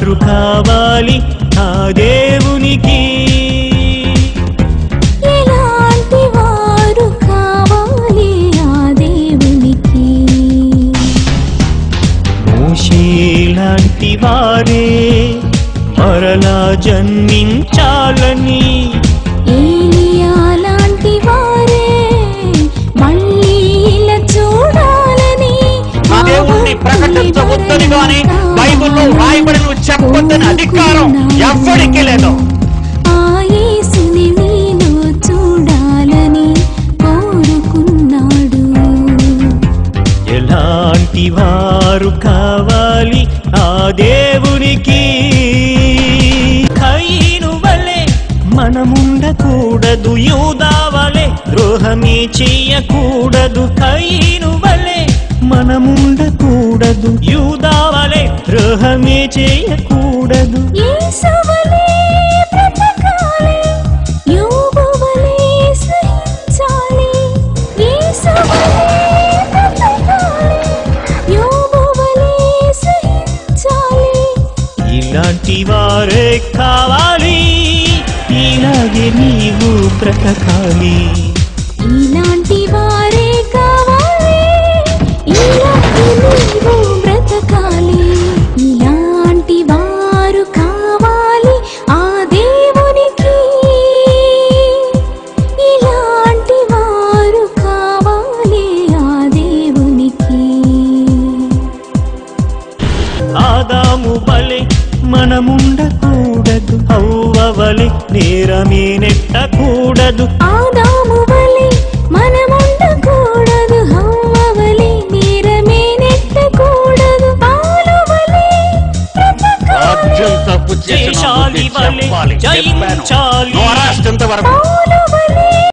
వారు కావాలి ఆ దేవునికి ఎలాంటి వారు కావాలి ఆ దేవునికి మోషేలాంటి వారే మరలా జన్మించాలని ఏలియా లాంటి వారే మళ్ళీ ఇలా చూడాలని ఆ దేవుణ్ణి ప్రకటించవద్దని గాని బైబిల్లో రాయబడిన చెప్పొద్దని అధికారం ఎవ్వడికి లేదు ఆ యేసుని నీలో చూడాలని కోరుకున్నాడు ఎలాంటి వారు కావాలి ఆ దేవునికి కయ్యను వలె మనముండకూడదు యూదావలే ద్రోహమే చెయ్యకూడదు కయ్యను వలె మనముండకూడదు యూదావలే ద్రోహమే చేయకూడదు యేసువలే బ్రతకాలి యోబువలే సహించాలి యేసువలే బ్రతకాలి యోబువలే సహించాలి ఇలాంటి వారే కావాలి ఇలాగే నీవు బ్రతకాలి ఇలాంటి వారే కావాలి ఇలాంటి నీవు బ్రతకాలి ఇలాంటి వారు కావాలి ఆ దేవునికి ఇలాంటి వారు కావాలి ఆ దేవునికి ఆదాము వలె మనముండకూడదు హవ్వ వలె నేరమే నెట్టకూడదు ఆదాము వలె మనముండకూడదు హవ్వ వలె నేరమే నెట్టకూడదు పాలు వలె బ్రతకాలి రాజ్యం తప్పు చేసిన జయశాలి బుద్ధి వలె చెప్పాలి చెప్పాను జయించాలి నోరాష్ట్రంత వరకు పాలు వలె